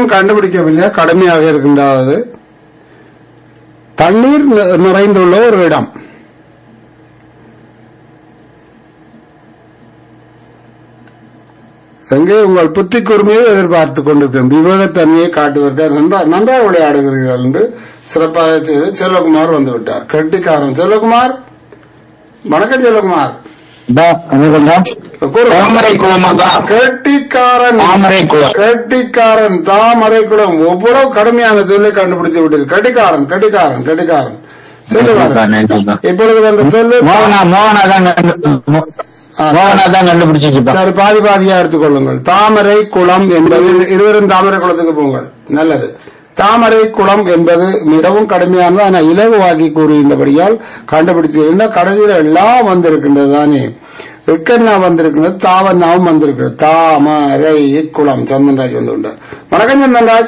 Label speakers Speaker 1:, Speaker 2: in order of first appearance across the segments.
Speaker 1: இன்னும் கண்டுபிடிக்கவில்லை கடுமையாக இருக்கின்றது தண்ணீர் நி- நிறைந்துள்ள ஒரு இடம் எங்கே உங்கள் புத்தி கூர்மையை எதிர்பார்த்து கொண்டிருக்கிறோம் விவேகத்தன்மையை காட்டுவதற்கு நன்றா- நன்றாக விளையாடுகிறீர்கள் என்று சிறப்பாக செய்து செல்வகுமார் வந்து விட்டார் கெட்டிக்காரன் செல்வகுமார் வணக்கம் செல்வகுமார் கூறுங்க.
Speaker 2: தாமரை குளமாக்கா
Speaker 1: கெட்டிக்காரன்
Speaker 2: தாமரை குளம்
Speaker 1: கெட்டிக்காரன் தாமரை குளம் ஒவ்வொரு கடுமையான சொல்லை கண்டுபிடித்து விட்டீர்கள் கெட்டிக்காரன் கெட்டிக்காரன் கெட்டிக்காரன் சொல்லுவார் இப்பொழுது வந்த சொல்லு
Speaker 2: மோகனா மோகனா தான் கண்டு- மோ- மோகனா தான் கண்டுபிடிச்சிருப்பா
Speaker 1: சரி பாதி பாதியா எடுத்துக்கொள்ளுங்கள் தாமரை குளம் என்பது இருவரும் தாமரை குளத்துக்கு போங்கள் நல்லது தாமரை குளம் என்பது மிகவும் கடுமையானது ஆனால் இலகுவாக்கி கூறியிருந்தபடியால் கண்டுபிடித்தீர்கள் கடைசியில் எல்லாம் வந்திருக்கின்றது தானே விக்கண்ணா வந்திருக்கிறது தாவண்ணாவும் வந்திருக்கிறது தாமரை குளம் சந்தன்ராஜ் வந்து கொண்டார் வணக்கம் சந்தன்ராஜ்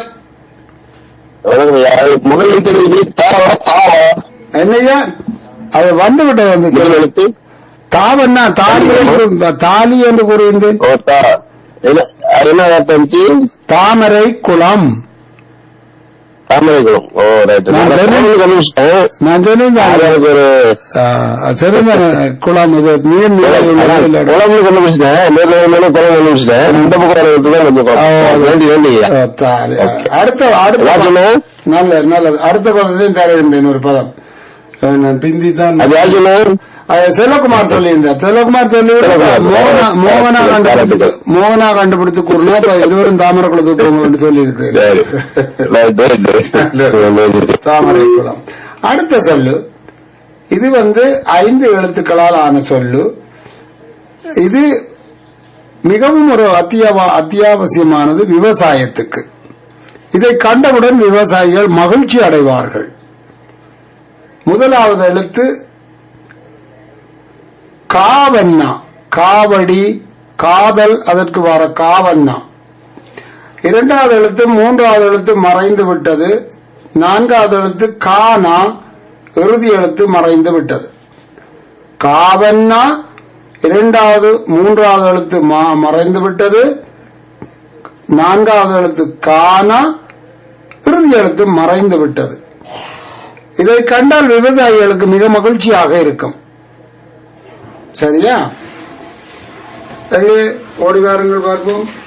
Speaker 2: முதலில் தெரியுது தாவா தாவா
Speaker 1: என்னையா அது வந்து விட்டது வந்து
Speaker 2: முதல் எழுத்து
Speaker 1: தாவண்ணா தாலி என்று தாலி என்று கூறியிருந்தேன்
Speaker 2: ஓ தா என்ன அது என்ன வார்த்தை இருந்துச்சு
Speaker 1: தாமரை குளம்
Speaker 2: தாமரை குளம் ஓ ரைட்
Speaker 1: நான் தெரிஞ்சு-
Speaker 2: கண்டுபிடிச்சிட்டேன்
Speaker 1: நான் சொன்னேன்
Speaker 2: அது எனக்கு ஒரு
Speaker 1: சிறந்த குளம் இது நீர் நிலை உள்ள இடம்.
Speaker 2: குளம்னு கண்டுபிடிச்சிட்டேன் நேரில் மேலே குளம் கண்டுபிடிச்சிட்டேன் இந்த பக்கம் வர இடத்துல தான் கொஞ்சம்
Speaker 1: ஓ,
Speaker 2: குளம்.
Speaker 1: அது-
Speaker 2: வேண்டி வேண்டி
Speaker 1: ஓ, தாலி. அடுத்த அடுத்த
Speaker 2: யார் சொன்னது?
Speaker 1: நல்லது நல்லது அடுத்த பதத்தையும் தருகின்றேன் ஒரு பதம் அஹ் நான் பிந்தி தான்
Speaker 2: அது யார் சொன்னது?
Speaker 1: அது செல்வகுமார் சொல்லியிருந்தார் செல்வகுமார் சொல்லி
Speaker 2: செல்வகுமார்.
Speaker 1: மோகனா மோகனா
Speaker 2: சரி,
Speaker 1: கண்டுபிடித்து
Speaker 2: சரி.
Speaker 1: மோகனா கண்டுபிடித்து கூறினா இப்ப இருவரும் தாமரை குளத்துக்கு போங்க சொல்லி
Speaker 2: சரி ரைட் ரைட்
Speaker 1: தாமரை குளம் அடுத்த சொல்லு இது வந்து ஐந்து எழுத்துக்களால் ஆன சொல்லு இது மிகவும் ஒரு அத்தியாவ அத்தியாவசியமானது விவசாயத்துக்கு இதை கண்டவுடன் விவசாயிகள் மகிழ்ச்சி அடைவார்கள் முதலாவது எழுத்து காவண்ணா காவடி காதல் அதற்கு வர காவண்ணா இரண்டாவது எழுத்து மூன்றாவது எழுத்து மறைந்து விட்டது நான்காவது எழுத்து கானா இறுதி எழுத்து மறைந்து விட்டது காவண்ணா இரண்டாவது மூன்றாவது எழுத்து மா- மறைந்து விட்டது நான்காவது எழுத்து கானா இறுதி எழுத்து மறைந்து விட்டது இதை கண்டால் விவசாயிகளுக்கு மிக மகிழ்ச்சியாக இருக்கும் சரியா எங்கே ஓடி வாருங்கள் பார்ப்போம்